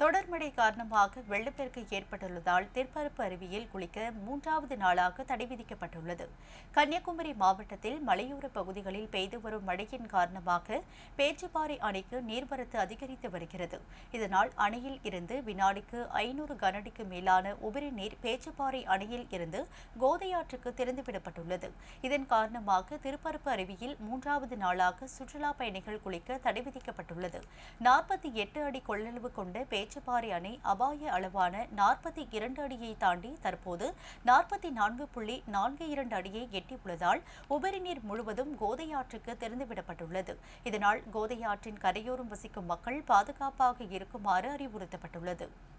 தொடர் மழை காரணமாக வெள்ளப்பெருக்கு ஏற்பட்டுள்ளதால் திற்பரப்பு அருவியில் குளிக்க மூன்றாவது நாளாக தடை விதிக்கப்பட்டுள்ளது கன்னியாகுமரி மாவட்டத்தில் மலையோர பகுதிகளில் பெய்து வரும் மழையின் காரணமாக பேச்சுப்பாறை அணைக்கு நீர்வரத்து அதிகரித்து வருகிறது இதனால் அணையில் இருந்து வினாடிக்கு ஐநூறு கனஅடிக்கு மேலான உபரி நீர் பேச்சுப்பாறை அணையில் இருந்து கோதையாற்றுக்கு திறந்துவிடப்பட்டுள்ளது இதன் காரணமாக திருப்பரப்பு அருவியில் மூன்றாவது நாளாக சுற்றுலா பயணிகள் குளிக்க தடை விதிக்கப்பட்டுள்ளது நாற்பத்தி எட்டு அடி கொள்ளளவு கொண்ட பேச்சுப்பாறை அணை அபாய அளவான நாற்பத்தி இரண்டு அடியை தாண்டி தற்போது நாற்பத்தி நான்கு புள்ளி நான்கு இரண்டு அடியை எட்டியுள்ளதால் உபரி நீர் முழுவதும் கோதையாற்றுக்கு திறந்துவிடப்பட்டுள்ளது இதனால் கோதையாற்றின் கரையோரம் வசிக்கும் மக்கள் பாதுகாப்பாக இருக்குமாறு அறிவுறுத்தப்பட்டுள்ளது